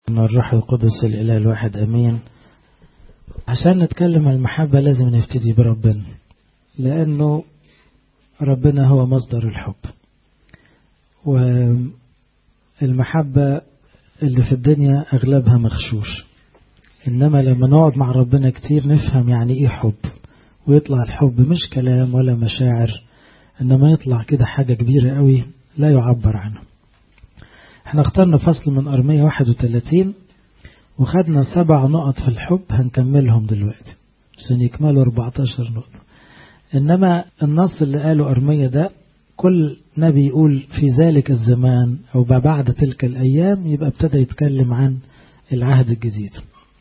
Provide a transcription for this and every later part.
من الروح القدس الإله الواحد أمين عشان نتكلم عن المحبة لازم نبتدي بربنا لأنه ربنا هو مصدر الحب والمحبة اللي في الدنيا أغلبها مغشوش إنما لما نقعد مع ربنا كتير نفهم يعني إيه حب ويطلع الحب مش كلام ولا مشاعر إنما يطلع كده حاجة كبيرة قوي لا يعبر عنها احنا اخترنا فصل من أرمية 31 وخدنا سبع نقط في الحب هنكملهم دلوقتي عشان يكملوا 14 نقطة إنما النص اللي قاله أرمية ده كل نبي يقول في ذلك الزمان أو بعد تلك الأيام يبقى ابتدى يتكلم عن العهد الجديد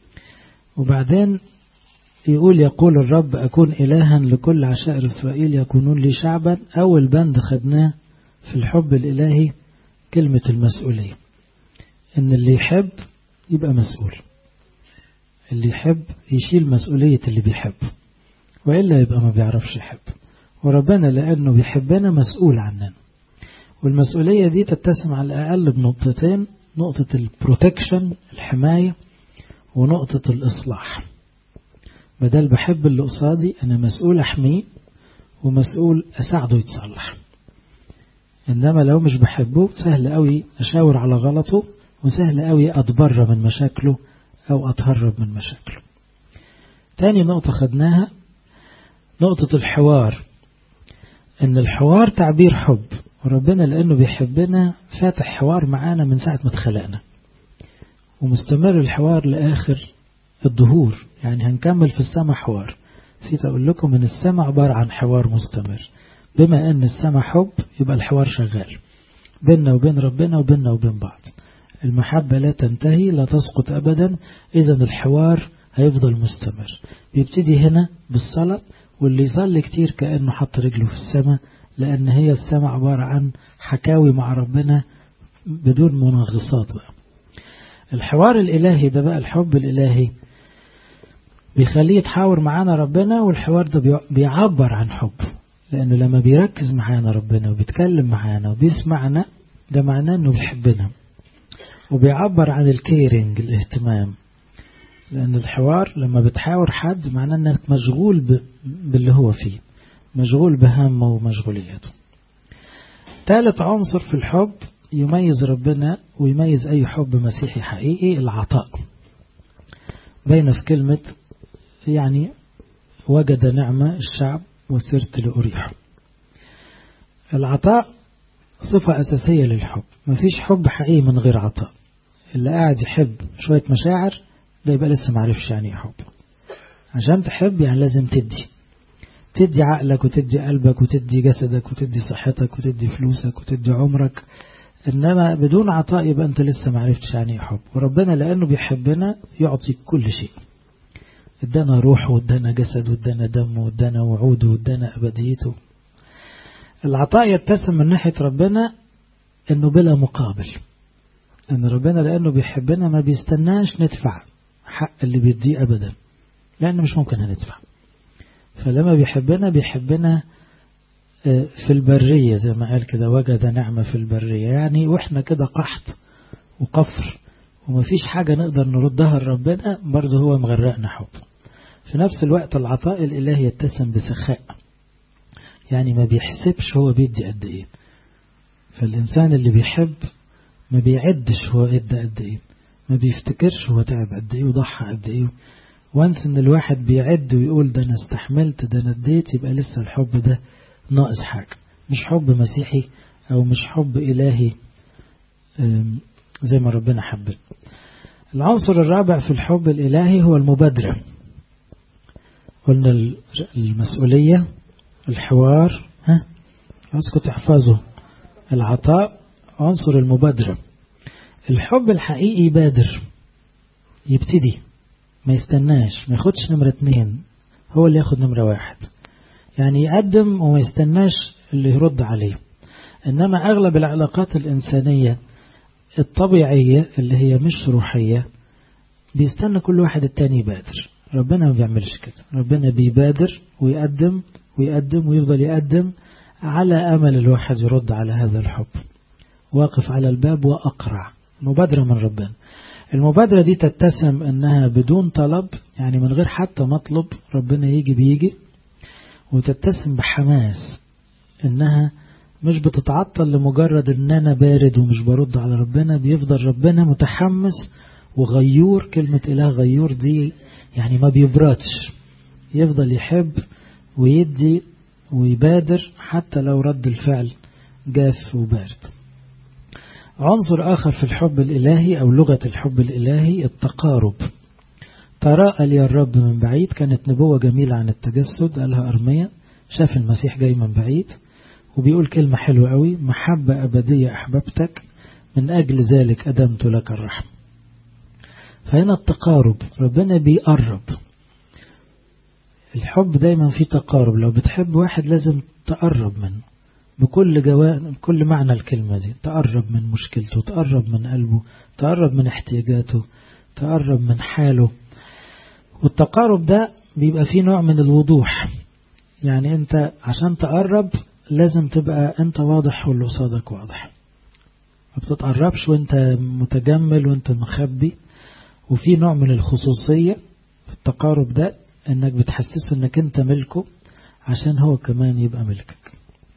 وبعدين يقول يقول الرب أكون إلها لكل عشائر إسرائيل يكونون لي شعبا أول بند خدناه في الحب الإلهي كلمة المسؤولية إن اللي يحب يبقى مسؤول اللي يحب يشيل مسؤولية اللي بيحب وإلا يبقى ما بيعرفش يحب وربنا لأنه بيحبنا مسؤول عننا والمسؤولية دي تتسم على الأقل بنقطتين نقطة البروتكشن الحماية ونقطة الإصلاح بدل بحب اللي قصادي أنا مسؤول أحميه ومسؤول أساعده يتصلح إنما لو مش بحبه سهل قوي أشاور على غلطه وسهل قوي أتبرى من مشاكله أو أتهرب من مشاكله تاني نقطة خدناها نقطة الحوار إن الحوار تعبير حب وربنا لأنه بيحبنا فاتح حوار معانا من ساعة ما اتخلقنا ومستمر الحوار لآخر الظهور يعني هنكمل في السماء حوار نسيت أقول لكم إن السماء عبارة عن حوار مستمر بما أن السماء حب يبقى الحوار شغال بيننا وبين ربنا وبيننا وبين بعض المحبة لا تنتهي لا تسقط أبدا إذا الحوار هيفضل مستمر بيبتدي هنا بالصلاة واللي يصلي كتير كأنه حط رجله في السماء لأن هي السماء عبارة عن حكاوي مع ربنا بدون منغصات بقى الحوار الإلهي ده بقى الحب الإلهي بيخليه يتحاور معانا ربنا والحوار ده بيعبر عن حب لأنه لما بيركز معانا ربنا وبيتكلم معانا وبيسمعنا ده معناه أنه بيحبنا وبيعبر عن الكيرنج الاهتمام لأن الحوار لما بتحاور حد معناه أنك مشغول باللي هو فيه مشغول بهمه ومشغولياته ثالث عنصر في الحب يميز ربنا ويميز أي حب مسيحي حقيقي العطاء بين في كلمة يعني وجد نعمة الشعب وسرت لأريحه العطاء صفة أساسية للحب مفيش حب حقيقي من غير عطاء اللي قاعد يحب شوية مشاعر ده يبقى لسه معرفش يعني حب عشان تحب يعني لازم تدي تدي عقلك وتدي قلبك وتدي جسدك وتدي صحتك وتدي فلوسك وتدي عمرك إنما بدون عطاء يبقى أنت لسه معرفتش يعني حب وربنا لأنه بيحبنا يعطي كل شيء ادانا روح وادانا جسد وادانا دم وادانا وعود وادانا أبديته العطاء يتسم من ناحية ربنا انه بلا مقابل ان ربنا لانه بيحبنا ما بيستناش ندفع حق اللي بيديه ابدا لان مش ممكن هندفع فلما بيحبنا بيحبنا في البرية زي ما قال كده وجد نعمة في البرية يعني واحنا كده قحط وقفر ومفيش حاجة نقدر نردها لربنا برضه هو مغرقنا حب في نفس الوقت العطاء الإلهي يتسم بسخاء يعني ما بيحسبش هو بيدي قد ايه فالإنسان اللي بيحب ما بيعدش هو ادى قد ايه ما بيفتكرش هو تعب قد ايه وضحى قد ايه وانس ان الواحد بيعد ويقول ده انا استحملت ده انا اديت يبقى لسه الحب ده ناقص حاجة مش حب مسيحي او مش حب الهي زي ما ربنا حبنا العنصر الرابع في الحب الالهي هو المبادرة قلنا المسؤولية الحوار ها عاوزكم تحفظوا العطاء عنصر المبادرة الحب الحقيقي يبادر يبتدي ما يستناش ما ياخدش نمرة اتنين هو اللي ياخد نمرة واحد يعني يقدم وما يستناش اللي يرد عليه إنما أغلب العلاقات الإنسانية الطبيعية اللي هي مش روحية بيستنى كل واحد التاني يبادر ربنا ما بيعملش كده ربنا بيبادر ويقدم ويقدم ويفضل يقدم على أمل الواحد يرد على هذا الحب واقف على الباب وأقرع مبادرة من ربنا المبادرة دي تتسم أنها بدون طلب يعني من غير حتى مطلب ربنا يجي بيجي وتتسم بحماس أنها مش بتتعطل لمجرد أن أنا بارد ومش برد على ربنا بيفضل ربنا متحمس وغيور كلمة إله غيور دي يعني ما بيبردش يفضل يحب ويدي ويبادر حتى لو رد الفعل جاف وبارد عنصر آخر في الحب الإلهي أو لغة الحب الإلهي التقارب تراءى لي الرب من بعيد كانت نبوة جميلة عن التجسد قالها أرمية شاف المسيح جاي من بعيد وبيقول كلمة حلوة قوي محبة أبدية أحببتك من أجل ذلك أدمت لك الرحم فهنا التقارب ربنا بيقرب الحب دايما في تقارب لو بتحب واحد لازم تقرب منه بكل جوان بكل معنى الكلمة دي تقرب من مشكلته تقرب من قلبه تقرب من احتياجاته تقرب من حاله والتقارب ده بيبقى فيه نوع من الوضوح يعني انت عشان تقرب لازم تبقى انت واضح واللي قصادك واضح ما بتتقربش وانت متجمل وانت مخبي وفي نوع من الخصوصية في التقارب ده انك بتحسسه انك انت ملكه عشان هو كمان يبقى ملكك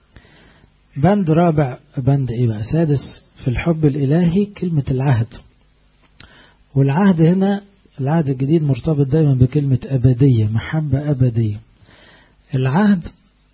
بند رابع بند ايه بقى سادس في الحب الالهي كلمة العهد والعهد هنا العهد الجديد مرتبط دايما بكلمة أبدية محبة أبدية العهد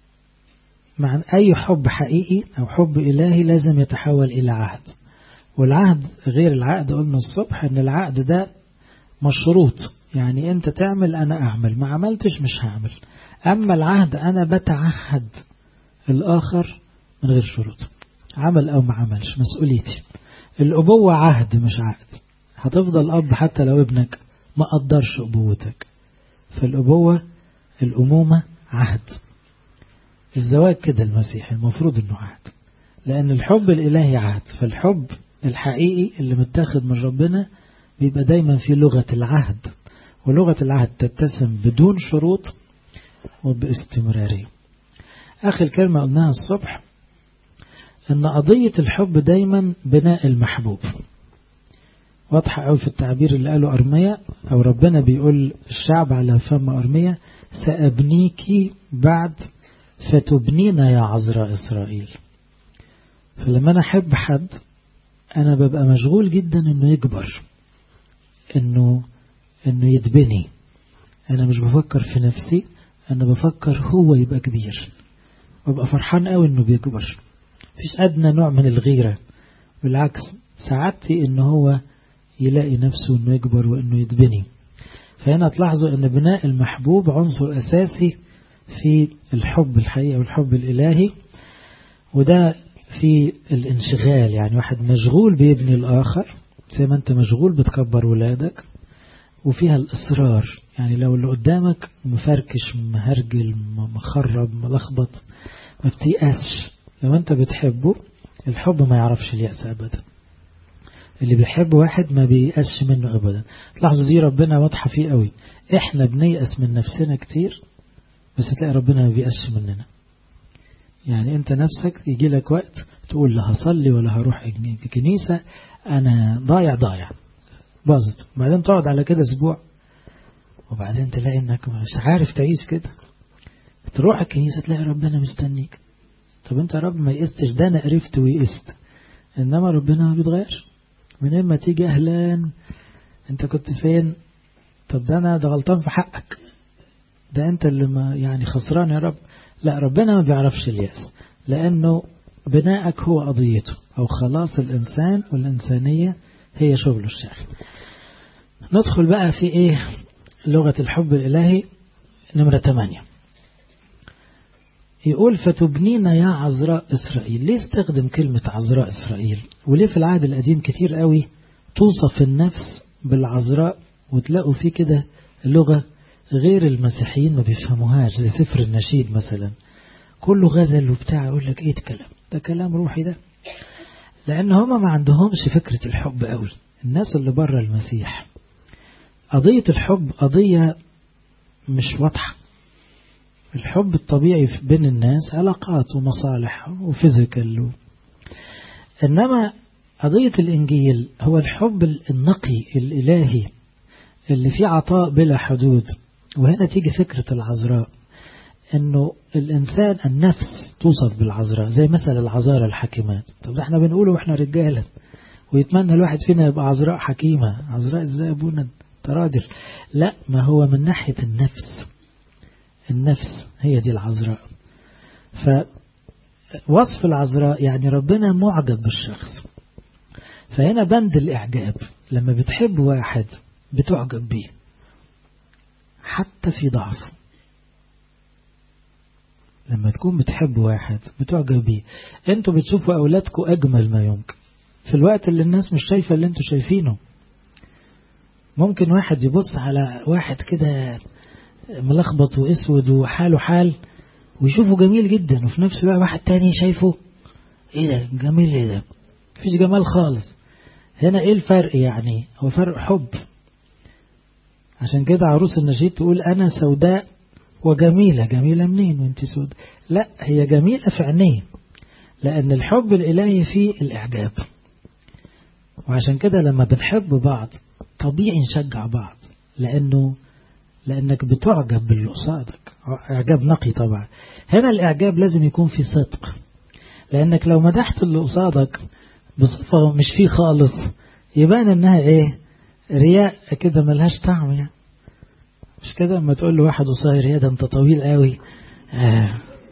مع أي حب حقيقي أو حب إلهي لازم يتحول إلى عهد والعهد غير العقد قلنا الصبح أن العقد ده مشروط يعني أنت تعمل أنا أعمل ما عملتش مش هعمل أما العهد أنا بتعهد الآخر من غير شروط عمل أو ما عملش مسؤوليتي الأبوة عهد مش عقد هتفضل أب حتى لو ابنك ما قدرش أبوتك فالأبوة الأمومة عهد الزواج كده المسيح المفروض أنه عهد لأن الحب الإلهي عهد فالحب الحقيقي اللي متاخد من ربنا بيبقى دايما في لغة العهد ولغة العهد تتسم بدون شروط وباستمرارية آخر كلمة قلناها الصبح أن قضية الحب دايما بناء المحبوب واضحة أوي في التعبير اللي قاله أرمية أو ربنا بيقول الشعب على فم أرمية سأبنيك بعد فتبنين يا عذراء إسرائيل فلما أنا أحب حد أنا ببقى مشغول جدا إنه يكبر إنه إنه يتبني أنا مش بفكر في نفسي أنا بفكر هو يبقى كبير وابقى فرحان قوي إنه بيكبر مفيش أدنى نوع من الغيرة بالعكس سعادتي إن هو يلاقي نفسه إنه يكبر وإنه يتبني فهنا تلاحظوا إن بناء المحبوب عنصر أساسي في الحب الحقيقي والحب الإلهي وده في الانشغال يعني واحد مشغول بيبني الآخر زي ما أنت مشغول بتكبر ولادك وفيها الإصرار يعني لو اللي قدامك مفركش مهرجل مخرب ملخبط ما بتيأسش لو أنت بتحبه الحب ما يعرفش اليأس أبدا اللي بيحب واحد ما بيأسش منه أبدا تلاحظوا دي ربنا واضحة فيه قوي احنا بنيأس من نفسنا كتير بس تلاقي ربنا ما بيأسش مننا يعني انت نفسك يجي لك وقت تقول لا هصلي ولا هروح الكنيسة انا ضايع ضايع باظت وبعدين تقعد على كده اسبوع وبعدين تلاقي انك مش عارف تعيش كده تروح الكنيسة تلاقي ربنا مستنيك طب انت يا رب ما يئستش ده انا قرفت ويئست انما ربنا ما بيتغيرش من اما تيجي اهلا انت كنت فين طب ده انا ده غلطان في حقك ده انت اللي ما يعني خسران يا رب لا ربنا ما بيعرفش اليأس لأنه بناءك هو قضيته أو خلاص الإنسان والإنسانية هي شغله الشاغل ندخل بقى في إيه لغة الحب الإلهي نمرة 8 يقول فتبنين يا عذراء إسرائيل ليه استخدم كلمة عذراء إسرائيل وليه في العهد القديم كتير قوي توصف النفس بالعذراء وتلاقوا فيه كده لغة غير المسيحيين ما بيفهموهاش زي سفر النشيد مثلا كله غزل وبتاع يقول لك ايه الكلام ده كلام روحي ده لان هما ما عندهمش فكرة الحب قوي الناس اللي بره المسيح قضية الحب قضية مش واضحة الحب الطبيعي بين الناس علاقات ومصالح وفيزيكال و... انما قضية الإنجيل هو الحب النقي الإلهي اللي فيه عطاء بلا حدود وهنا تيجي فكرة العذراء انه الانسان النفس توصف بالعذراء زي مثل العذارى الحكيمات طب ده احنا بنقوله واحنا رجاله ويتمنى الواحد فينا يبقى عذراء حكيمة عذراء ازاي ابونا انت راجل لا ما هو من ناحية النفس النفس هي دي العذراء فوصف العذراء يعني ربنا معجب بالشخص فهنا بند الإعجاب لما بتحب واحد بتعجب بيه حتى في ضعفه لما تكون بتحب واحد بتعجب بيه انتوا بتشوفوا أولادكم أجمل ما يمكن في الوقت اللي الناس مش شايفة اللي انتوا شايفينه ممكن واحد يبص على واحد كده ملخبط واسود وحاله حال ويشوفه جميل جدا وفي نفس الوقت واحد تاني شايفه ايه ده جميل ايه ده مفيش جمال خالص هنا ايه الفرق يعني هو فرق حب عشان كده عروس النشيد تقول انا سوداء وجميلة جميلة منين وانت سوداء لا هي جميلة في عينيه لان الحب الالهي فيه الاعجاب وعشان كده لما بنحب بعض طبيعي نشجع بعض لانه لانك بتعجب باللي قصادك اعجاب نقي طبعا هنا الاعجاب لازم يكون في صدق لانك لو مدحت اللي قصادك بصفة مش فيه خالص يبان انها ايه رياء كده ملهاش طعم يعني مش كده لما تقول له واحد قصير يا ده انت طويل قوي آه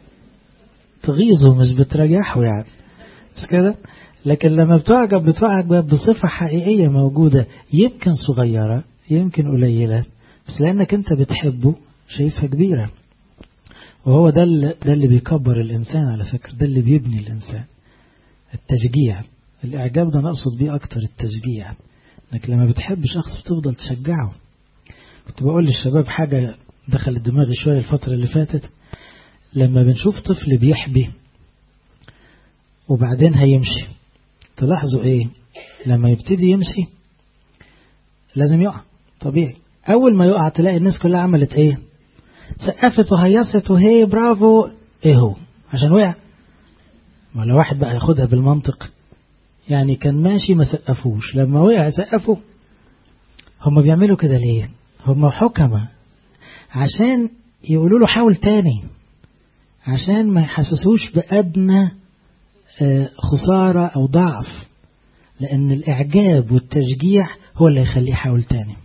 تغيظه مش بترجحه يعني مش كده لكن لما بتعجب بتعجب بصفة حقيقية موجودة يمكن صغيرة يمكن قليلة بس لأنك أنت بتحبه شايفها كبيرة وهو ده اللي, ده اللي بيكبر الإنسان على فكرة ده اللي بيبني الإنسان التشجيع الإعجاب ده نقصد بيه أكتر التشجيع انك لما بتحب شخص بتفضل تشجعه كنت بقول للشباب حاجة دخلت دماغي شوية الفترة اللي فاتت لما بنشوف طفل بيحبي وبعدين هيمشي تلاحظوا ايه لما يبتدي يمشي لازم يقع طبيعي اول ما يقع تلاقي الناس كلها عملت ايه سقفت وهيصت وهي برافو ايه هو عشان وقع ولا واحد بقى ياخدها بالمنطق يعني كان ماشي ما سقفوش لما وقع سقفوا هم بيعملوا كده ليه هم حكمة عشان يقولوا له حاول تاني عشان ما يحسسوش بأدنى خسارة أو ضعف لأن الإعجاب والتشجيع هو اللي يخليه يحاول تاني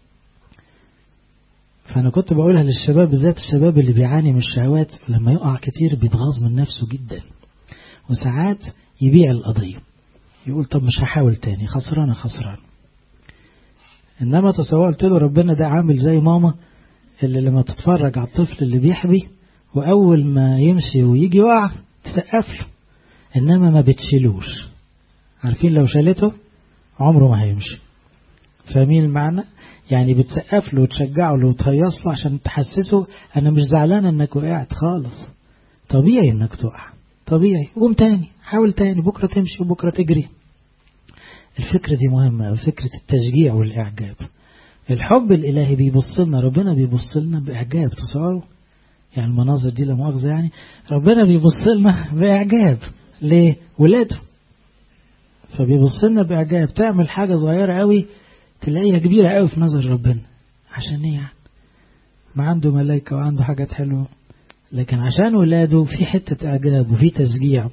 فأنا كنت بقولها للشباب بالذات الشباب اللي بيعاني من الشهوات لما يقع كتير بيتغاظ من نفسه جدا وساعات يبيع القضية يقول طب مش هحاول تاني خسران خسران إنما تصور قلت له ربنا ده عامل زي ماما اللي لما تتفرج على الطفل اللي بيحبي وأول ما يمشي ويجي يقع تسقف له إنما ما بتشيلوش عارفين لو شالته عمره ما هيمشي فاهمين المعنى يعني بتسقف له وتشجعه له وتهيص له عشان تحسسه أنا مش زعلان إنك وقعت خالص طبيعي إنك تقع طبيعي قوم تاني حاول تاني بكرة تمشي وبكرة تجري الفكرة دي مهمة فكرة التشجيع والإعجاب الحب الإلهي بيبص لنا ربنا بيبص لنا بإعجاب تصوروا يعني المناظر دي لا مؤاخذة يعني ربنا بيبص لنا بإعجاب ليه ولاده فبيبص لنا بإعجاب تعمل حاجة صغيرة قوي تلاقيها كبيرة قوي في نظر ربنا عشان ايه يعني ما عنده ملايكة وعنده حاجات حلوة لكن عشان ولاده في حتة إعجاب وفي تشجيع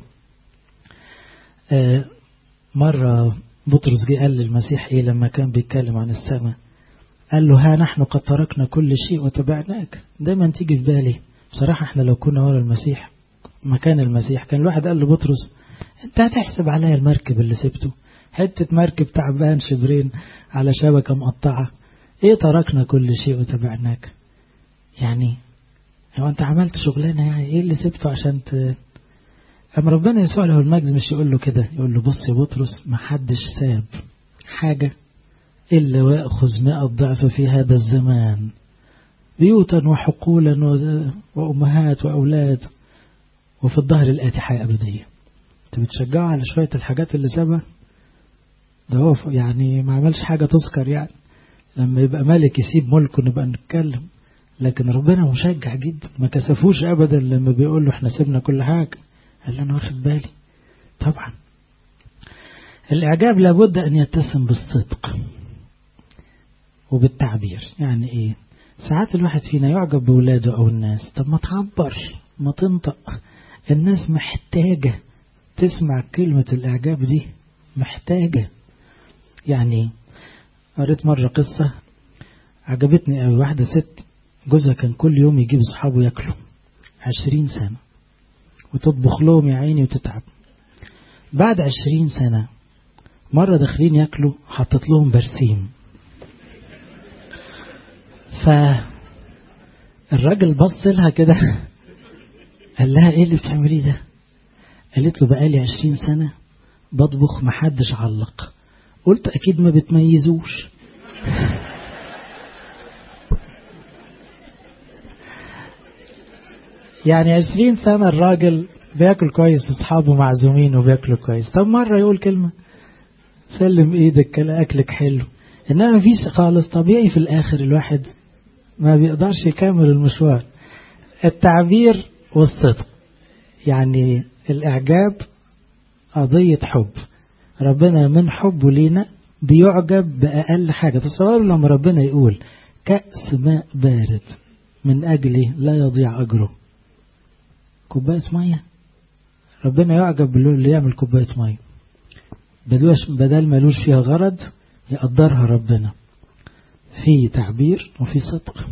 آه مرة بطرس جه قال للمسيح إيه لما كان بيتكلم عن السماء قال له ها نحن قد تركنا كل شيء وتبعناك دايما تيجي في بالي بصراحة احنا لو كنا ورا المسيح مكان المسيح كان الواحد قال لبطرس انت هتحسب عليا المركب اللي سبته حتة مركب تعبان شبرين على شبكة مقطعة ايه تركنا كل شيء وتبعناك يعني هو انت عملت شغلانة يعني ايه اللي سبته عشان ت... اما ربنا يسوع له المجد مش يقول له كده يقول له بص يا بطرس ما حدش ساب حاجة إلا ويأخذ مئة ضعف في هذا الزمان بيوتا وحقولا وأمهات وأولاد وفي الظهر الآتي حياة أبدية أنت بتشجعه على شوية الحاجات اللي سابها ده هو يعني ما عملش حاجة تذكر يعني لما يبقى ملك يسيب ملكه نبقى نتكلم لكن ربنا مشجع جدا ما كسفوش أبدا لما بيقول له احنا سيبنا كل حاجة قال له أنا واخد بالي طبعا الإعجاب لابد أن يتسم بالصدق وبالتعبير يعني إيه ساعات الواحد فينا يعجب بولاده أو الناس طب ما تعبر ما تنطق الناس محتاجة تسمع كلمة الإعجاب دي محتاجة يعني قريت مرة قصة عجبتني قوي واحدة ست جوزها كان كل يوم يجيب أصحابه ياكلوا عشرين سنة وتطبخ لهم يا عيني وتتعب بعد عشرين سنة مرة داخلين ياكلوا حطت لهم برسيم فالراجل بص لها كده قال لها ايه اللي بتعمليه ده قالت له بقالي عشرين سنة بطبخ محدش علق قلت اكيد ما بتميزوش يعني عشرين سنة الراجل بياكل كويس اصحابه معزومين وبياكلوا كويس طب مرة يقول كلمة سلم ايدك اكلك حلو انما مفيش خالص طبيعي في الاخر الواحد ما بيقدرش يكمل المشوار التعبير والصدق يعني الاعجاب قضية حب ربنا من حبه لينا بيعجب بأقل حاجة تصوروا لما ربنا يقول كأس ماء بارد من أجله لا يضيع أجره كوباية مية ربنا يعجب اللي يعمل كوباية مية بدل ملوش فيها غرض يقدرها ربنا في تعبير وفي صدق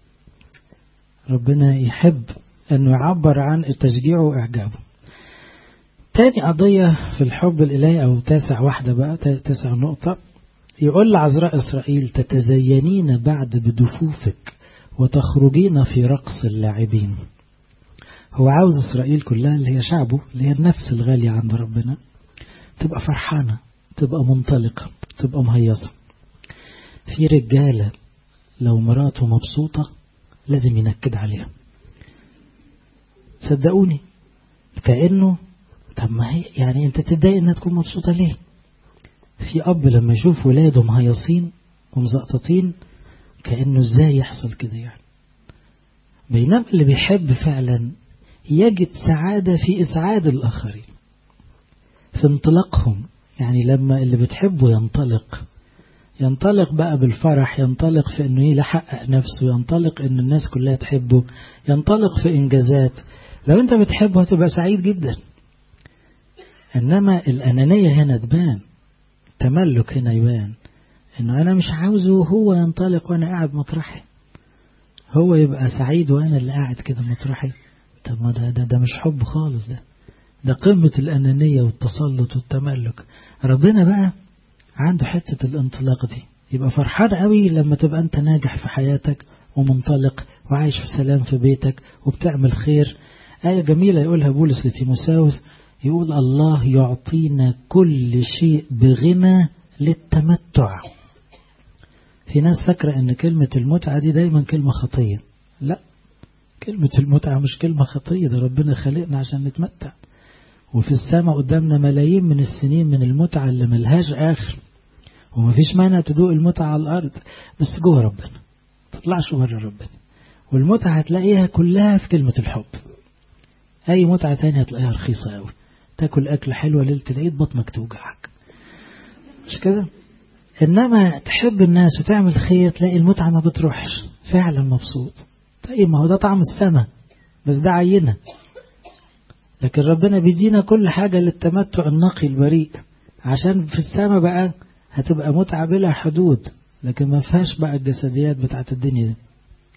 ربنا يحب أنه يعبر عن تشجيعه وإعجابه تاني قضية في الحب الإلهي أو تاسع واحدة بقى تاسع نقطة يقول لعذراء إسرائيل تتزينين بعد بدفوفك وتخرجين في رقص اللاعبين هو عاوز إسرائيل كلها اللي هي شعبه اللي هي النفس الغالية عند ربنا تبقى فرحانة تبقى منطلقة تبقى مهيصة في رجالة لو مراته مبسوطة لازم ينكد عليها صدقوني كأنه طب ما هي يعني انت تتضايق انها تكون مبسوطة ليه في اب لما يشوف ولاده مهيصين ومزقططين كأنه ازاي يحصل كده يعني بينما اللي بيحب فعلا يجد سعادة في إسعاد الآخرين في انطلاقهم يعني لما اللي بتحبه ينطلق ينطلق بقى بالفرح ينطلق في انه يحقق نفسه ينطلق ان الناس كلها تحبه ينطلق في انجازات لو انت بتحبه هتبقى سعيد جدا انما الانانية هنا تبان تملك هنا يبان انه انا مش عاوزه هو ينطلق وانا قاعد مطرحي هو يبقى سعيد وانا اللي قاعد كده مطرحي طب ما ده, ده, ده مش حب خالص ده ده قمة الأنانية والتسلط والتملك ربنا بقى عنده حتة الانطلاق دي يبقى فرحان قوي لما تبقى أنت ناجح في حياتك ومنطلق وعايش في سلام في بيتك وبتعمل خير آية جميلة يقولها بولس لتيموساوس يقول الله يعطينا كل شيء بغنى للتمتع في ناس فاكرة ان كلمة المتعة دي دايما كلمة خطية لا كلمة المتعة مش كلمة خطية ده ربنا خلقنا عشان نتمتع وفي السماء قدامنا ملايين من السنين من المتعة اللي ملهاش آخر ومفيش مانع تدوق المتعة على الأرض بس جوه ربنا تطلعش بره ربنا والمتعة هتلاقيها كلها في كلمة الحب أي متعة تانية هتلاقيها رخيصة أوي تاكل أكل حلوة ليلة العيد بطنك توجعك مش كده إنما تحب الناس وتعمل خير تلاقي المتعة ما بتروحش فعلا مبسوط طيب ما هو ده طعم السماء بس ده عينة لكن ربنا بيدينا كل حاجة للتمتع النقي البريء عشان في السماء بقى هتبقى متعة بلا حدود لكن ما فيهاش بقى الجسديات بتاعت الدنيا دي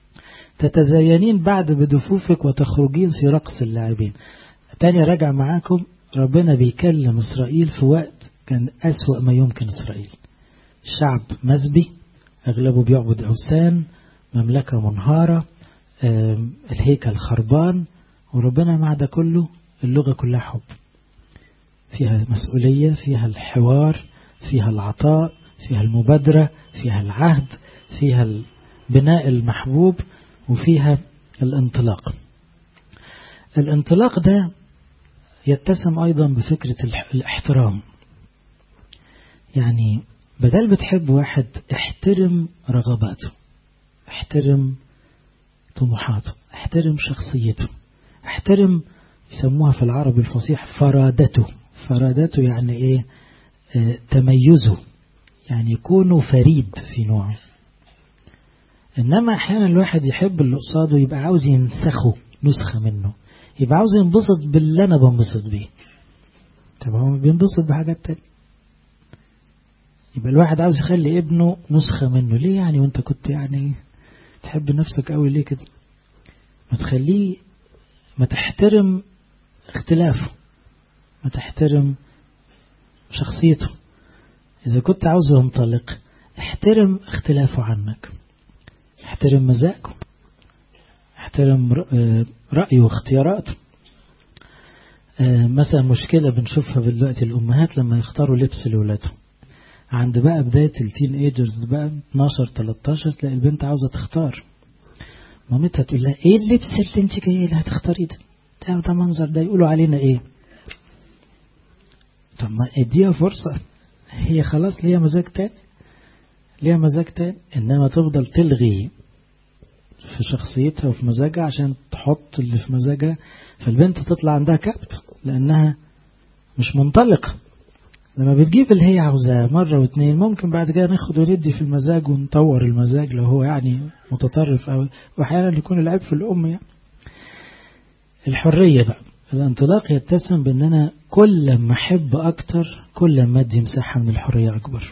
تتزينين بعد بدفوفك وتخرجين في رقص اللاعبين تاني راجع معاكم ربنا بيكلم إسرائيل في وقت كان أسوأ ما يمكن إسرائيل شعب مزبي أغلبه بيعبد أوثان مملكة منهارة الهيكل خربان وربنا مع ده كله اللغة كلها حب فيها مسؤولية فيها الحوار فيها العطاء فيها المبادرة فيها العهد فيها بناء المحبوب وفيها الانطلاق الانطلاق ده يتسم أيضا بفكرة الاحترام يعني بدل بتحب واحد احترم رغباته احترم طموحاته احترم شخصيته احترم يسموها في العربي الفصيح فرادته فرادته يعني ايه تميزه يعني يكونوا فريد في نوعه إنما أحيانا الواحد يحب اللي قصاده يبقى عاوز ينسخه نسخة منه يبقى عاوز ينبسط باللي أنا بنبسط بيه طب هو بينبسط بحاجات تانية يبقى الواحد عاوز يخلي ابنه نسخة منه ليه يعني وانت كنت يعني تحب نفسك قوي ليه كده ما تخليه ما تحترم اختلافه ما تحترم شخصيته إذا كنت عاوزه ينطلق احترم اختلافه عنك احترم مزاجه احترم رأيه واختياراته مثلا مشكلة بنشوفها دلوقتي الأمهات لما يختاروا لبس لولادهم عند بقى بداية التين ايجرز بقى 12 13 تلاقي البنت عاوزة تختار مامتها تقول لها ايه اللبس اللي انت جايه اللي هتختاريه ده ده ده منظر ده يقولوا علينا ايه طب ما اديها فرصة هي خلاص ليها مزاج تاني ليها مزاج تاني انما تفضل تلغي في شخصيتها وفي مزاجها عشان تحط اللي في مزاجها فالبنت تطلع عندها كبت لانها مش منطلقة لما بتجيب اللي هي عاوزاه مرة واثنين ممكن بعد كده ناخد وندي في المزاج ونطور المزاج لو هو يعني متطرف أو وأحيانا يكون العيب في الأم يعني الحرية بقى الانطلاق يتسم بأن أنا كل ما أحب أكتر كل ما أدي مساحة من الحرية أكبر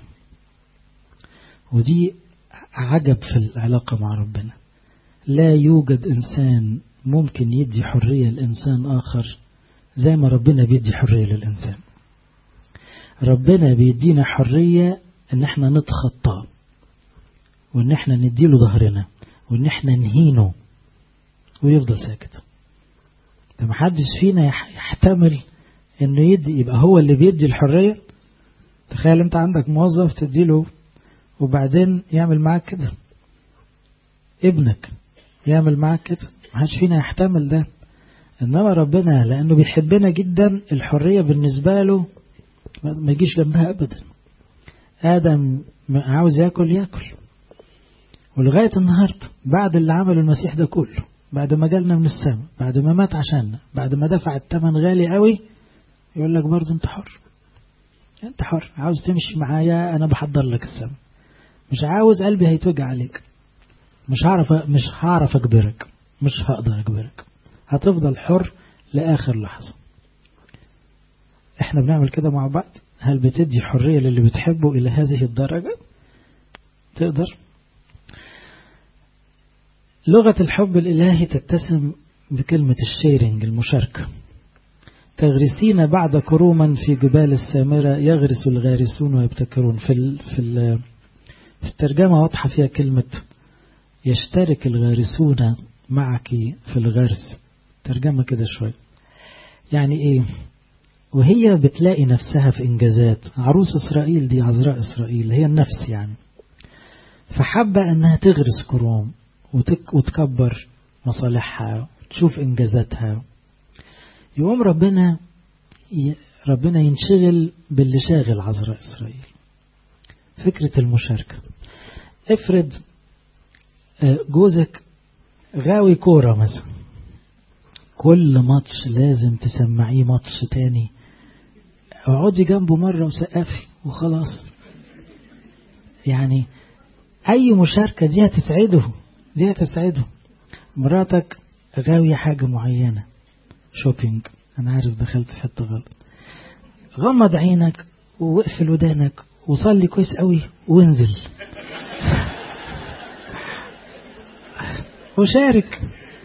ودي عجب في العلاقة مع ربنا لا يوجد إنسان ممكن يدي حرية لإنسان آخر زي ما ربنا بيدي حرية للإنسان ربنا بيدينا حرية ان احنا نتخطى وان احنا نديله ظهرنا وان احنا نهينه ويفضل ساكت ده محدش فينا يحتمل انه يدي يبقى هو اللي بيدي الحرية تخيل انت عندك موظف تديله وبعدين يعمل معاك كده ابنك يعمل معاك كده محدش فينا يحتمل ده انما ربنا لانه بيحبنا جدا الحرية بالنسبة له ما يجيش جنبها أبدا آدم عاوز يأكل يأكل ولغاية النهاردة بعد اللي عمله المسيح ده كله بعد ما جالنا من السماء بعد ما مات عشاننا بعد ما دفع الثمن غالي قوي يقول لك برضه انت حر انت حر عاوز تمشي معايا انا بحضر لك السماء مش عاوز قلبي هيتوجع عليك مش هعرف مش هعرف اجبرك مش هقدر اجبرك هتفضل حر لاخر لحظه احنا بنعمل كده مع بعض هل بتدي حرية للي بتحبه إلى هذه الدرجة تقدر لغة الحب الإلهي تتسم بكلمة الشيرنج المشاركة تغرسين بعد كروما في جبال السامرة يغرس الغارسون ويبتكرون في ال في ال في الترجمة واضحة فيها كلمة يشترك الغارسون معك في الغرس ترجمة كده شوي يعني ايه وهي بتلاقي نفسها في إنجازات عروس إسرائيل دي عذراء إسرائيل هي النفس يعني فحابة أنها تغرس كروم وتك وتكبر مصالحها وتشوف إنجازاتها يقوم ربنا ربنا ينشغل باللي شاغل عذراء إسرائيل فكرة المشاركة افرض جوزك غاوي كورة مثلا كل ماتش لازم تسمعيه ماتش تاني اقعدي جنبه مرة وسقفي وخلاص يعني أي مشاركة دي هتسعده دي هتسعده مراتك غاوية حاجة معينة شوبينج أنا عارف دخلت في حتة غلط غمض عينك واقفل ودانك وصلي كويس قوي وانزل وشارك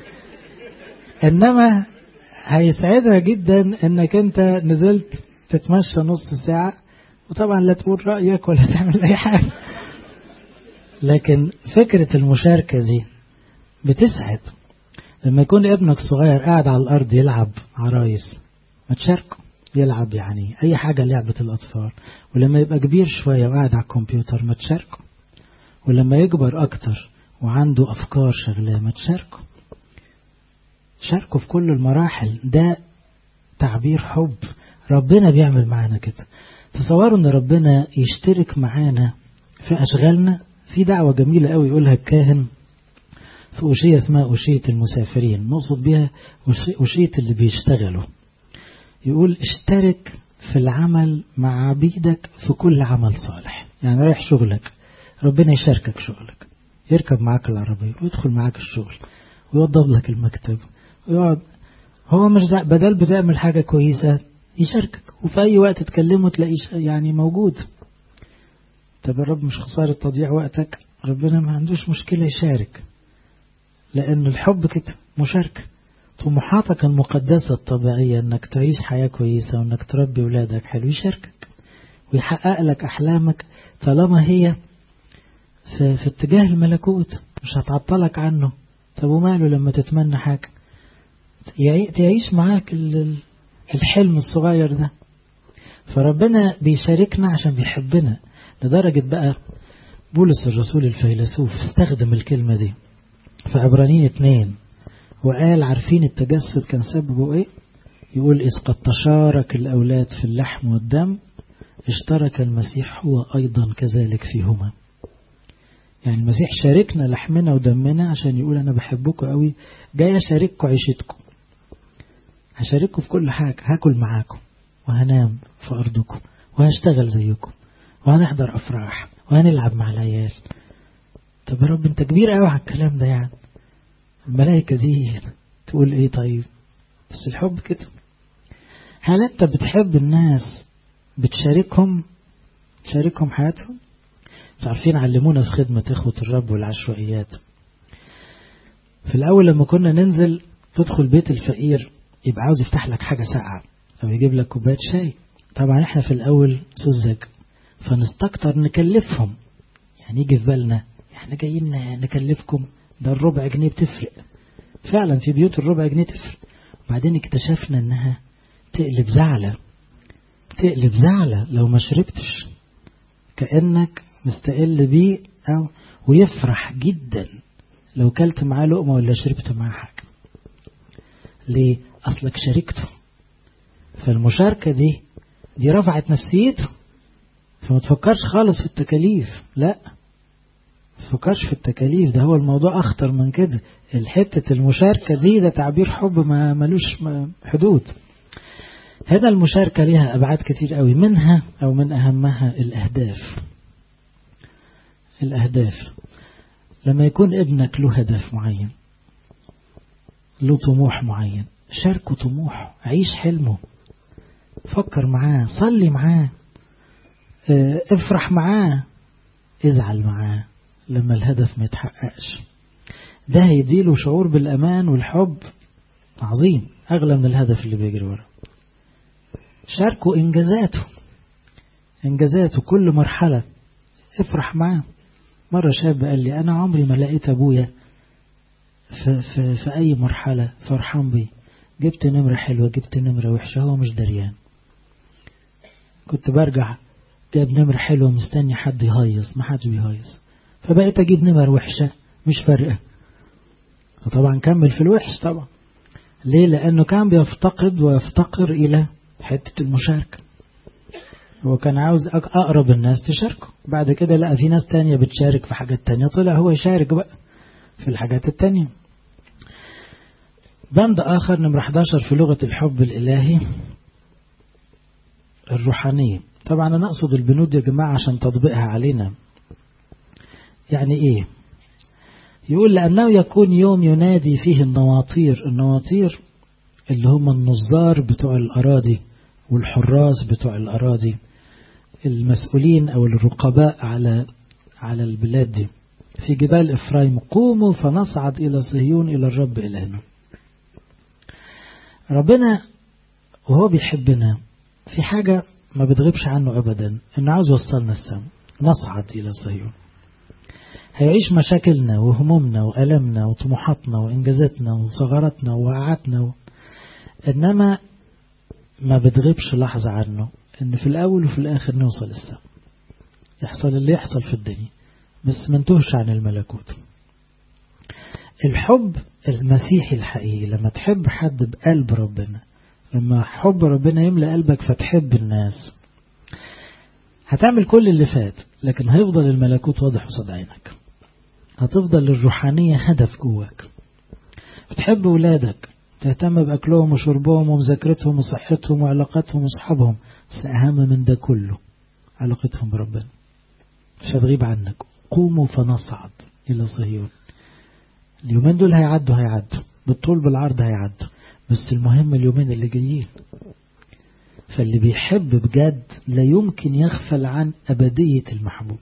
انما هيسعدها جدا انك انت نزلت تتمشى نص ساعة وطبعا لا تقول رأيك ولا تعمل اي حاجة لكن فكرة المشاركة دي بتسعد لما يكون ابنك صغير قاعد على الأرض يلعب عرايس ما تشاركه يلعب يعني أي حاجة لعبة الأطفال ولما يبقى كبير شوية وقاعد على الكمبيوتر ما تشاركه ولما يكبر أكتر وعنده أفكار شغلة ما تشاركه شاركه في كل المراحل ده تعبير حب ربنا بيعمل معانا كده تصوروا ان ربنا يشترك معانا في أشغالنا في دعوة جميلة قوي يقولها الكاهن في أشية اسمها أشية المسافرين نقصد بها أشية اللي بيشتغلوا يقول اشترك في العمل مع عبيدك في كل عمل صالح يعني رايح شغلك ربنا يشاركك شغلك يركب معاك العربية ويدخل معاك الشغل ويوضب لك المكتب ويقعد هو مش بدل بتعمل حاجة كويسة يشاركك وفي أي وقت تكلمه تلاقيه يعني موجود طب الرب مش خسارة تضييع وقتك ربنا ما عندوش مشكلة يشارك لأن الحب كده مشاركة طموحاتك المقدسة الطبيعية انك تعيش حياة كويسة وانك تربي ولادك حلو يشاركك ويحقق لك أحلامك طالما هي في, في اتجاه الملكوت مش هتعطلك عنه طب وماله لما تتمنى حاجة تعيش معاك الحلم الصغير ده فربنا بيشاركنا عشان بيحبنا لدرجة بقى بولس الرسول الفيلسوف استخدم الكلمة دي في عبرانية اتنين وقال عارفين التجسد كان سببه ايه يقول إذ قد تشارك الأولاد في اللحم والدم اشترك المسيح هو أيضا كذلك فيهما يعني المسيح شاركنا لحمنا ودمنا عشان يقول أنا بحبكم قوي جاي أشارككم عيشتكم هشارككم في كل حاجة هاكل معاكم وهنام في أرضكم وهشتغل زيكم وهنحضر أفراح وهنلعب مع العيال طب يا رب انت كبير قوي على الكلام ده يعني الملائكة دي تقول ايه طيب بس الحب كده هل انت بتحب الناس بتشاركهم تشاركهم حياتهم عارفين علمونا في خدمة إخوة الرب والعشوائيات في الأول لما كنا ننزل تدخل بيت الفقير يبقى عاوز يفتح لك حاجة ساقعة أو يجيب لك كوباية شاي طبعا احنا في الأول سذج فنستكتر نكلفهم يعني يجي في بالنا احنا جايين نكلفكم ده الربع جنيه بتفرق فعلا في بيوت الربع جنيه تفرق وبعدين اكتشفنا انها تقلب زعلة تقلب زعلة لو ما شربتش كأنك مستقل بيه أو ويفرح جدا لو كلت معاه لقمة ولا شربت معاه حاجة ليه أصلك شاركته فالمشاركة دي دي رفعت نفسيته فما تفكرش خالص في التكاليف لا تفكرش في التكاليف ده هو الموضوع أخطر من كده الحتة المشاركة دي ده تعبير حب ما ملوش حدود هذا المشاركة لها أبعاد كتير قوي منها أو من أهمها الأهداف الأهداف لما يكون ابنك له هدف معين له طموح معين شاركه طموحه عيش حلمه فكر معاه صلي معاه افرح معاه ازعل معاه لما الهدف ما يتحققش ده هيديله شعور بالأمان والحب عظيم أغلى من الهدف اللي بيجري وراه شاركوا إنجازاته إنجازاته كل مرحلة افرح معاه مرة شاب قال لي أنا عمري ما لقيت أبويا في, في, في أي مرحلة فرحان بي جبت نمرة حلوة جبت نمرة وحشة هو مش دريان كنت برجع جاب نمرة حلوة مستني حد يهيص ما حد بيهيص فبقيت أجيب نمر وحشة مش فارقة وطبعا كمل في الوحش طبعا ليه لأنه كان بيفتقد ويفتقر إلى حتة المشاركة هو كان عاوز أقرب الناس تشاركه بعد كده لقى في ناس تانية بتشارك في حاجات تانية طلع هو يشارك بقى في الحاجات التانية بند آخر نمرة 11 في لغة الحب الإلهي الروحانية طبعا أنا أقصد البنود يا جماعة عشان تطبيقها علينا يعني إيه يقول لأنه يكون يوم ينادي فيه النواطير النواطير اللي هم النظار بتوع الأراضي والحراس بتوع الأراضي المسؤولين أو الرقباء على على البلاد دي في جبال إفرايم قوموا فنصعد إلى صهيون إلى الرب إلهنا ربنا وهو بيحبنا في حاجة ما بتغيبش عنه أبدا إنه عاوز يوصلنا السماء نصعد إلى صهيون هيعيش مشاكلنا وهمومنا وألمنا وطموحاتنا وإنجازاتنا وثغراتنا ووقعاتنا و... إنما ما بتغيبش لحظة عنه إن في الأول وفي الآخر نوصل السماء يحصل اللي يحصل في الدنيا بس ما نتوهش عن الملكوت الحب المسيحي الحقيقي لما تحب حد بقلب ربنا لما حب ربنا يملأ قلبك فتحب الناس هتعمل كل اللي فات لكن هيفضل الملكوت واضح قصاد عينك هتفضل الروحانية هدف جواك بتحب ولادك تهتم بأكلهم وشربهم ومذاكرتهم وصحتهم وعلاقاتهم وصحابهم بس أهم من ده كله علاقتهم بربنا مش هتغيب عنك قوموا فنصعد إلى صهيون اليومين دول هيعدوا هيعدوا بالطول بالعرض هيعدوا بس المهم اليومين اللي جايين فاللي بيحب بجد لا يمكن يغفل عن أبدية المحبوب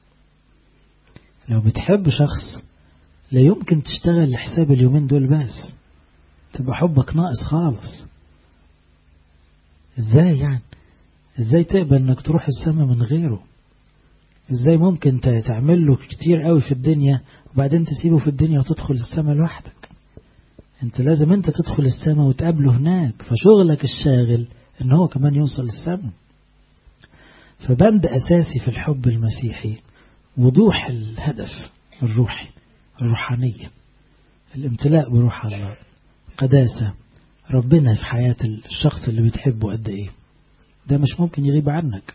لو بتحب شخص لا يمكن تشتغل لحساب اليومين دول بس تبقى حبك ناقص خالص ازاي يعني ازاي تقبل انك تروح السماء من غيره ازاي ممكن تعمل له كتير قوي في الدنيا وبعدين تسيبه في الدنيا وتدخل السماء لوحدك انت لازم انت تدخل السماء وتقابله هناك فشغلك الشاغل ان هو كمان يوصل السماء فبند اساسي في الحب المسيحي وضوح الهدف الروحي الروحانية الامتلاء بروح الله قداسة ربنا في حياة الشخص اللي بتحبه قد ايه ده مش ممكن يغيب عنك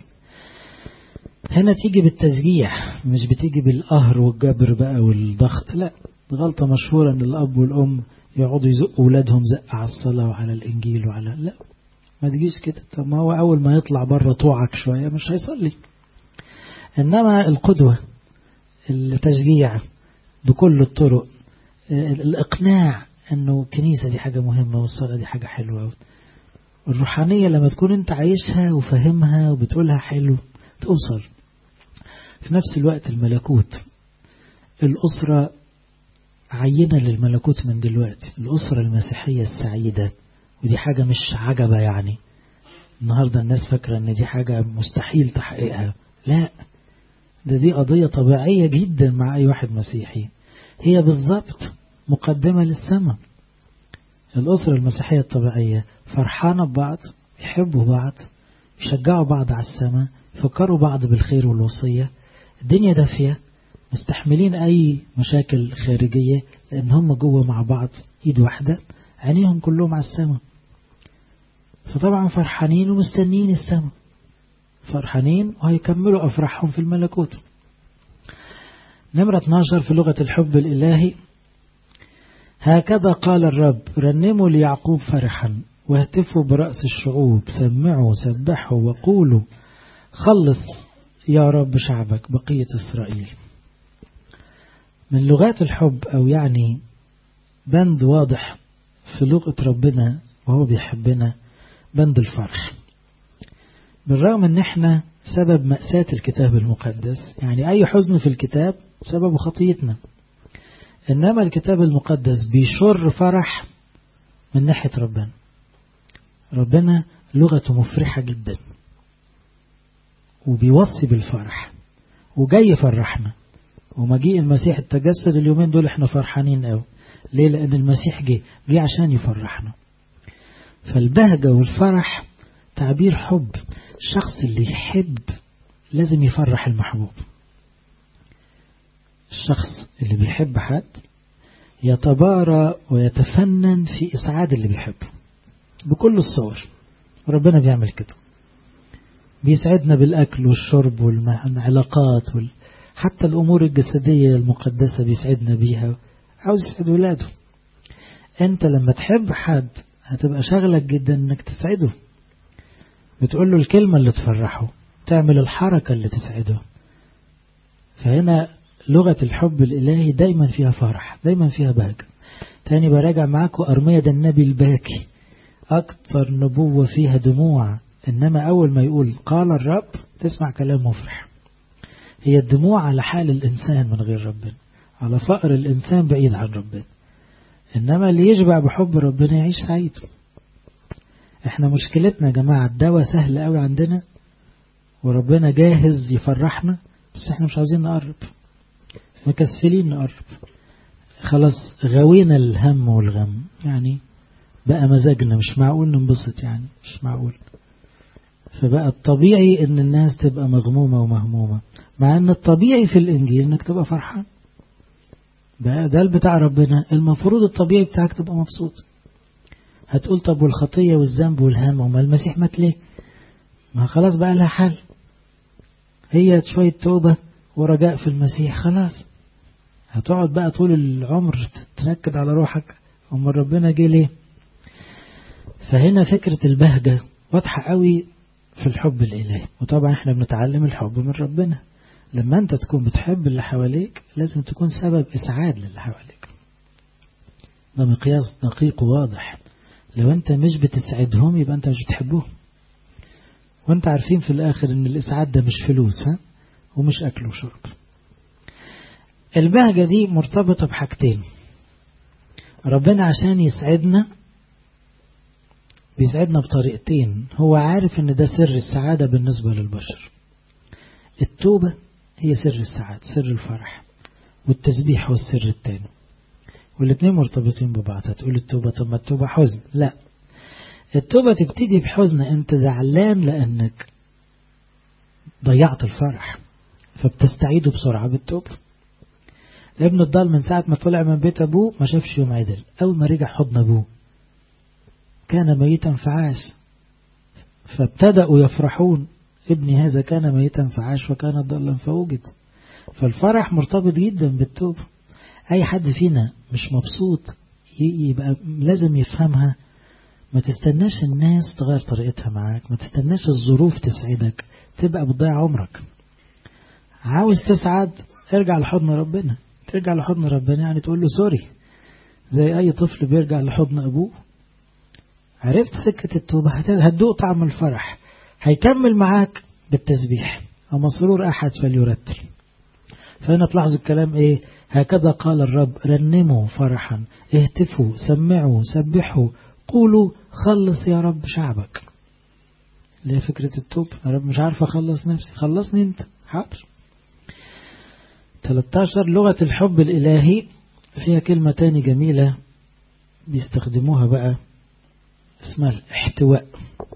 هنا تيجي بالتشجيع مش بتيجي بالقهر والجبر بقى والضغط لا غلطة مشهورة ان الاب والام يقعدوا يزقوا ولادهم زق على الصلاة وعلى الانجيل وعلى لا ما تجيش كده طب ما هو اول ما يطلع بره طوعك شوية مش هيصلي انما القدوة التشجيع بكل الطرق الإقناع أنه الكنيسة دي حاجة مهمة والصلاة دي حاجة حلوة الروحانية لما تكون أنت عايشها وفهمها وبتقولها حلو توصل في نفس الوقت الملكوت الأسرة عينة للملكوت من دلوقتي الأسرة المسيحية السعيدة ودي حاجة مش عجبة يعني النهاردة الناس فاكرة أن دي حاجة مستحيل تحقيقها لا ده دي قضية طبيعية جدا مع أي واحد مسيحي هي بالضبط مقدمة للسماء الأسرة المسيحية الطبيعية فرحانة ببعض يحبوا بعض يشجعوا بعض على السماء يفكروا بعض بالخير والوصية الدنيا دافية مستحملين أي مشاكل خارجية لأن هم جوه مع بعض إيد واحدة عينيهم كلهم على السماء فطبعا فرحانين ومستنيين السماء فرحانين وهيكملوا أفراحهم في الملكوت نمرة 12 في لغة الحب الإلهي هكذا قال الرب رنموا ليعقوب فرحا واهتفوا برأس الشعوب سمعوا سبحوا وقولوا خلص يا رب شعبك بقية إسرائيل من لغات الحب أو يعني بند واضح في لغة ربنا وهو بيحبنا بند الفرح بالرغم ان احنا سبب مأساة الكتاب المقدس يعني اي حزن في الكتاب سبب خطيتنا انما الكتاب المقدس بيشر فرح من ناحية ربنا ربنا لغته مفرحة جدا وبيوصي بالفرح وجاي يفرحنا ومجيء المسيح التجسد اليومين دول احنا فرحانين قوي ليه لان المسيح جه جه عشان يفرحنا فالبهجة والفرح تعبير حب الشخص اللي يحب لازم يفرح المحبوب الشخص اللي بيحب حد يتبارى ويتفنن في إسعاد اللي بيحبه بكل الصور ربنا بيعمل كده بيسعدنا بالأكل والشرب والعلاقات وال... حتى الأمور الجسدية المقدسة بيسعدنا بيها عاوز يسعد ولاده أنت لما تحب حد هتبقى شغلك جدا أنك تسعده بتقول له الكلمة اللي تفرحه تعمل الحركة اللي تسعده فهنا لغة الحب الإلهي دايما فيها فرح دايما فيها بهجة تاني براجع معاكم أرمية ده النبي الباكي أكثر نبوة فيها دموع إنما أول ما يقول قال الرب تسمع كلام مفرح هي الدموع على حال الإنسان من غير ربنا على فقر الإنسان بعيد عن ربنا إنما اللي يشبع بحب ربنا يعيش سعيد احنا مشكلتنا يا جماعة الدواء سهل قوي عندنا وربنا جاهز يفرحنا بس احنا مش عاوزين نقرب مكسلين نقرب خلاص غوينا الهم والغم يعني بقى مزاجنا مش معقول ننبسط يعني مش معقول فبقى الطبيعي ان الناس تبقى مغمومة ومهمومة مع ان الطبيعي في الانجيل انك تبقى فرحان بقى ده بتاع ربنا المفروض الطبيعي بتاعك تبقى مبسوط هتقول طب والخطية والذنب والهم وما المسيح مات ليه ما خلاص بقى لها حل هي شوية توبة ورجاء في المسيح خلاص هتقعد بقى طول العمر تنكد على روحك أما ربنا جه ليه فهنا فكرة البهجة واضحة قوي في الحب الإلهي وطبعا احنا بنتعلم الحب من ربنا لما انت تكون بتحب اللي حواليك لازم تكون سبب إسعاد للي حواليك ده مقياس دقيق وواضح لو انت مش بتسعدهم يبقى انت مش بتحبهم وانت عارفين في الآخر ان الإسعاد ده مش فلوس ها ومش أكل وشرب البهجة دي مرتبطة بحاجتين ربنا عشان يسعدنا بيسعدنا بطريقتين هو عارف ان ده سر السعادة بالنسبة للبشر التوبة هي سر السعادة سر الفرح والتسبيح هو السر التاني والاثنين مرتبطين ببعض هتقول التوبة طب ما التوبة حزن لا التوبة تبتدي بحزن انت زعلان لانك ضيعت الفرح فبتستعيده بسرعة بالتوبة ابن الضال من ساعة ما طلع من بيت أبوه ما شافش يوم عدل أول ما رجع حضن أبوه كان ميتا فعاش فابتدأوا يفرحون ابني هذا كان ميتا فعاش وكان ضالا فوجد فالفرح مرتبط جدا بالتوبة أي حد فينا مش مبسوط يبقى لازم يفهمها ما تستناش الناس تغير طريقتها معاك ما تستناش الظروف تسعدك تبقى بتضيع عمرك عاوز تسعد ارجع لحضن ربنا ترجع لحضن ربنا يعني تقول له سوري زي أي طفل بيرجع لحضن أبوه عرفت سكة التوبة هتدوق طعم الفرح هيكمل معاك بالتسبيح أما سرور أحد فليرتل فهنا تلاحظوا الكلام إيه هكذا قال الرب رنموا فرحا اهتفوا سمعوا سبحوا قولوا خلص يا رب شعبك ليه فكرة التوب يا رب مش عارف أخلص نفسي خلصني أنت حاضر 13 لغة الحب الإلهي فيها كلمة تاني جميلة بيستخدموها بقى اسمها الاحتواء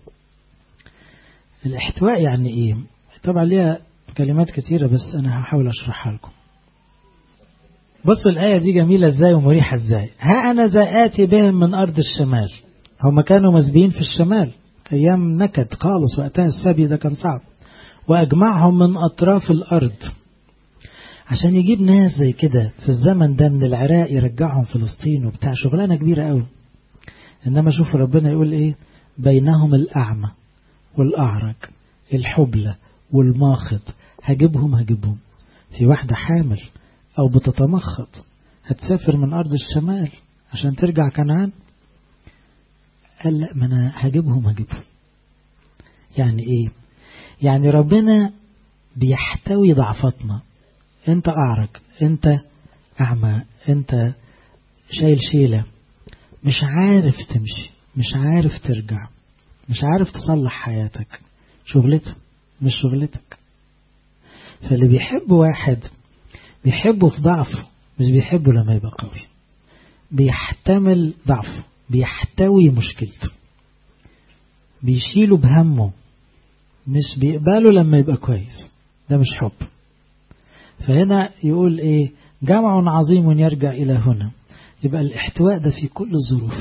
الاحتواء يعني ايه طبعا ليها كلمات كتيرة بس انا هحاول اشرحها لكم بصوا الآية دي جميلة ازاي ومريحة ازاي ها انا ذا آتي بهم من ارض الشمال هم كانوا مسبيين في الشمال ايام نكد خالص وقتها السبي ده كان صعب واجمعهم من اطراف الارض عشان يجيب ناس زي كده في الزمن ده من العراق يرجعهم فلسطين وبتاع شغلانة كبيرة قوي إنما شوفوا ربنا يقول إيه بينهم الأعمى والأعرج الحبلى والماخط هجيبهم هجيبهم في واحدة حامل أو بتتمخط هتسافر من أرض الشمال عشان ترجع كنعان قال لا ما أنا هجيبهم هجيبهم يعني إيه يعني ربنا بيحتوي ضعفتنا انت أعرج انت أعمى انت شايل شيلة مش عارف تمشي مش عارف ترجع مش عارف تصلح حياتك شغلته مش شغلتك فاللي بيحب واحد بيحبه في ضعفه مش بيحبه لما يبقى قوي بيحتمل ضعفه بيحتوي مشكلته بيشيله بهمه مش بيقبله لما يبقى كويس ده مش حب فهنا يقول ايه جمع عظيم يرجع الى هنا يبقى الاحتواء ده في كل الظروف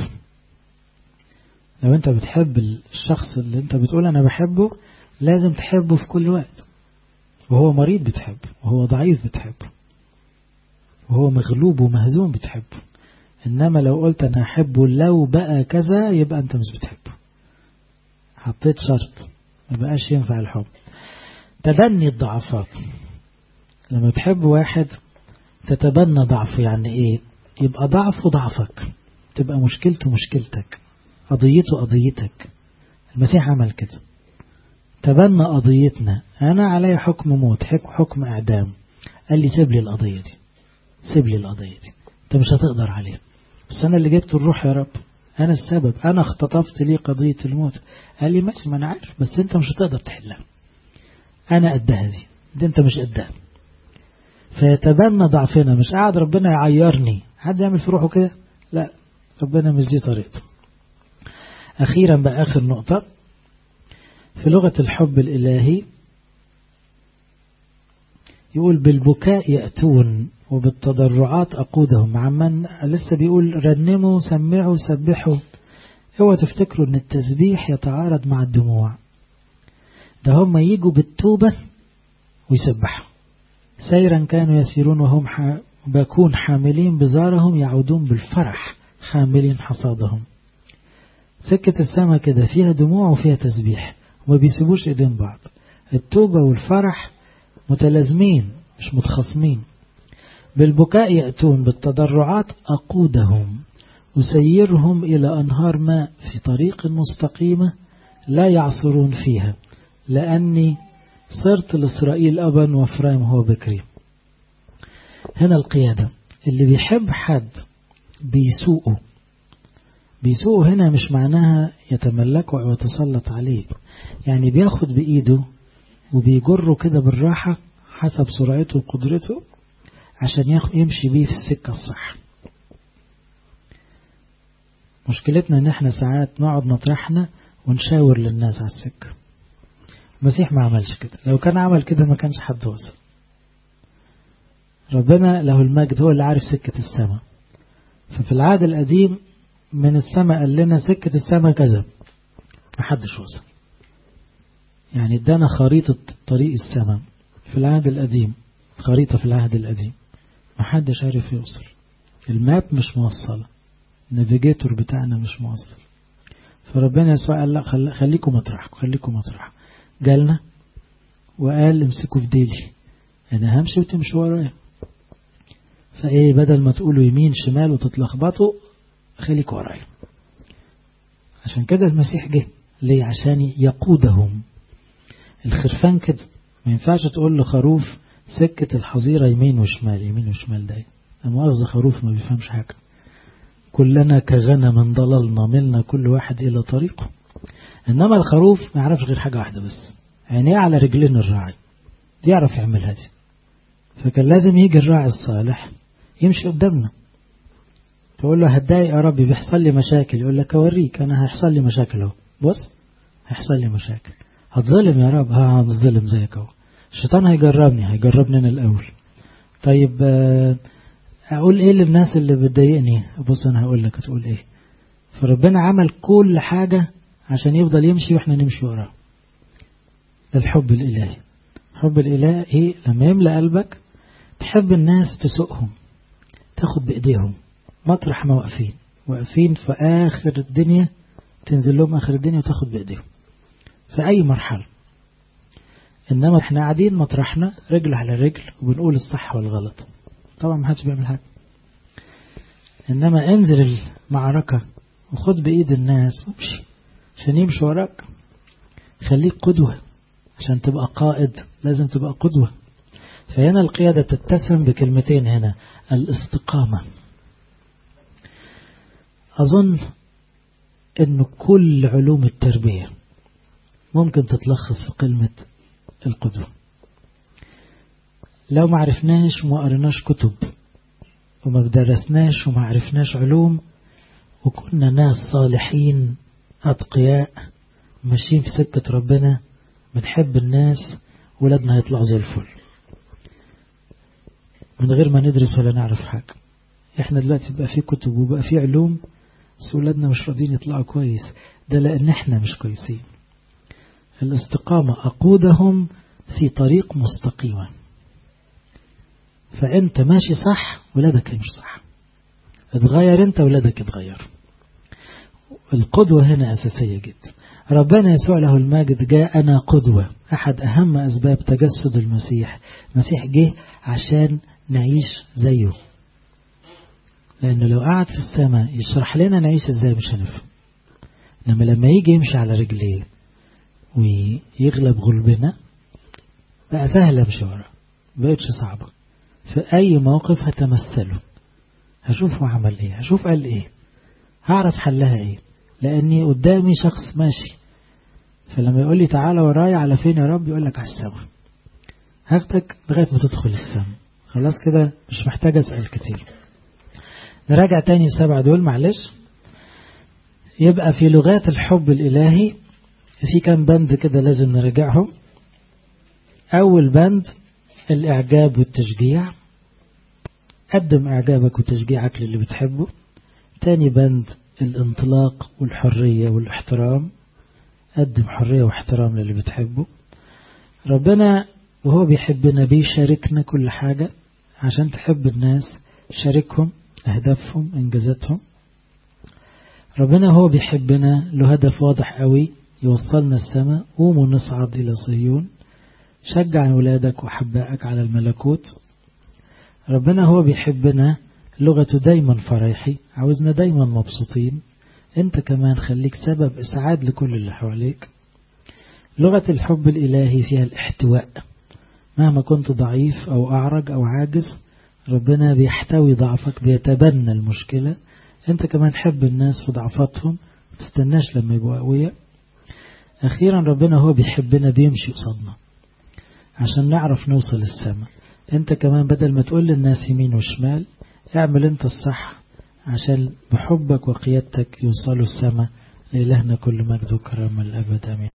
لو انت بتحب الشخص اللي انت بتقول انا بحبه لازم تحبه في كل وقت وهو مريض بتحبه وهو ضعيف بتحبه وهو مغلوب ومهزوم بتحبه انما لو قلت انا احبه لو بقى كذا يبقى انت مش بتحبه حطيت شرط ما بقاش ينفع الحب تبني الضعفات لما تحب واحد تتبنى ضعفه يعني ايه يبقى ضعفه ضعفك تبقى مشكلته مشكلتك قضيته قضيتك المسيح عمل كده تبنى قضيتنا انا علي حكم موت حكم اعدام قال لي سيب لي القضية دي سيب لي القضية دي انت مش هتقدر عليها بس انا اللي جبت الروح يا رب انا السبب انا اختطفت لي قضية الموت قال لي ماشي ما انا عارف بس انت مش هتقدر تحلها انا قدها دي دي انت مش قدها فيتبنى ضعفنا مش قاعد ربنا يعيرني حد يعمل في روحه كده لا ربنا مش دي طريقته أخيرا بقى آخر نقطة في لغة الحب الإلهي يقول بالبكاء يأتون وبالتضرعات أقودهم عمن لسه بيقول رنموا سمعوا سبحوا هو تفتكروا أن التسبيح يتعارض مع الدموع ده هم يجوا بالتوبة ويسبحوا سيرا كانوا يسيرون وهم باكون حاملين بزارهم يعودون بالفرح حاملين حصادهم سكة السماء كده فيها دموع وفيها تسبيح وما بيسيبوش ايدين بعض التوبة والفرح متلازمين مش متخاصمين بالبكاء يأتون بالتضرعات أقودهم أسيرهم إلى أنهار ماء في طريق مستقيمة لا يعصرون فيها لأني صرت لإسرائيل أبا وفرايم هو بكري هنا القيادة اللي بيحب حد بيسوقه بيسوقه هنا مش معناها يتملكه أو يتسلط عليه يعني بياخد بإيده وبيجره كده بالراحة حسب سرعته وقدرته عشان يمشي بيه في السكة الصح مشكلتنا ان احنا ساعات نقعد مطرحنا ونشاور للناس على السكة المسيح ما عملش كده لو كان عمل كده ما كانش حد وصل ربنا له المجد هو اللي عارف سكة السماء ففي العهد القديم من السماء قال لنا سكة السماء كذا ما حدش وصل يعني ادانا خريطة طريق السماء في العهد القديم خريطة في العهد القديم ما حدش عارف يوصل الماب مش موصلة النافيجيتور بتاعنا مش موصل فربنا يسوع قال لا خل... خليكم مطرحكم خليكم مطرح جالنا وقال امسكوا في ديلي انا همشي وتمشوا ورايا فايه بدل ما تقولوا يمين شمال وتتلخبطوا خليكوا ورايا عشان كده المسيح جه ليه عشان يقودهم الخرفان كده ما ينفعش تقول لخروف سكة الحظيرة يمين وشمال يمين وشمال ده مؤاخذة خروف ما بيفهمش حاجة كلنا كغنم ضللنا ملنا كل واحد إلى طريقه إنما الخروف ما يعرفش غير حاجة واحدة بس عينيه على رجلين الراعي دي يعرف يعملها دي فكان لازم يجي الراعي الصالح يمشي قدامنا تقول له هتضايق يا ربي بيحصل لي مشاكل يقول لك اوريك انا هيحصل لي مشاكل اهو بص هيحصل لي مشاكل هتظلم يا رب ها هتظلم زيك اهو الشيطان هيجربني هيجربني انا الاول طيب اقول ايه للناس اللي بتضايقني بص انا هقول لك هتقول ايه فربنا عمل كل حاجة عشان يفضل يمشي واحنا نمشي وراه ده الحب الالهي الحب الالهي لما يملأ قلبك تحب الناس تسوقهم تاخد بايديهم مطرح ما واقفين واقفين في اخر الدنيا تنزل لهم اخر الدنيا وتاخد بايديهم في اي مرحله انما احنا قاعدين مطرحنا رجل على رجل وبنقول الصح والغلط طبعا ما حدش بيعمل حاجه انما انزل المعركه وخد بايد الناس وامشي عشان يمشوا وراك خليك قدوه عشان تبقى قائد لازم تبقى قدوه فهنا القيادة تتسم بكلمتين هنا الاستقامة أظن أن كل علوم التربية ممكن تتلخص في كلمة القدوة لو ما عرفناش وما قرناش كتب وما درسناش وما عرفناش علوم وكنا ناس صالحين أتقياء ماشيين في سكة ربنا بنحب الناس ولادنا هيطلعوا زي الفل من غير ما ندرس ولا نعرف حاجة احنا دلوقتي بقى في كتب وبقى في علوم بس ولادنا مش راضيين يطلعوا كويس ده لأن احنا مش كويسين الاستقامة أقودهم في طريق مستقيمة فأنت ماشي صح ولادك مش صح اتغير انت ولادك اتغير القدوة هنا أساسية جدا ربنا يسوع له المجد جاءنا قدوة أحد أهم أسباب تجسد المسيح المسيح جه عشان نعيش زيه لأنه لو قعد في السماء يشرح لنا نعيش ازاي مش هنفهم إنما لما يجي يمشي على رجليه ويغلب غلبنا بقى سهلة مش ورا بقتش صعبة في أي موقف هتمثله هشوف هو عمل ايه هشوف قال ايه هعرف حلها ايه لأني قدامي شخص ماشي فلما يقول لي تعالى ورايا على فين يا رب يقول لك على السما هاخدك لغاية ما تدخل السما خلاص كده مش محتاج أسأل كتير نراجع تاني السبعة دول معلش يبقى في لغات الحب الإلهي في كام بند كده لازم نراجعهم أول بند الإعجاب والتشجيع قدم إعجابك وتشجيعك للي بتحبه تاني بند الانطلاق والحرية والاحترام قدم حرية واحترام للي بتحبه ربنا وهو بيحبنا بيشاركنا كل حاجة عشان تحب الناس شاركهم أهدافهم إنجازاتهم ربنا هو بيحبنا له هدف واضح قوي يوصلنا السماء قوموا نصعد إلى صهيون شجع ولادك وحبائك على الملكوت ربنا هو بيحبنا لغته دايما فريحي عاوزنا دايما مبسوطين انت كمان خليك سبب اسعاد لكل اللي حواليك لغة الحب الإلهي فيها الاحتواء مهما كنت ضعيف أو أعرج أو عاجز ربنا بيحتوي ضعفك بيتبنى المشكلة انت كمان حب الناس في ضعفاتهم تستناش لما يبقوا قوية أخيرا ربنا هو بيحبنا بيمشي قصادنا عشان نعرف نوصل السماء انت كمان بدل ما تقول للناس يمين وشمال اعمل انت الصح عشان بحبك وقيادتك يوصلوا السماء لإلهنا كل مجد وكرم الأبد أمين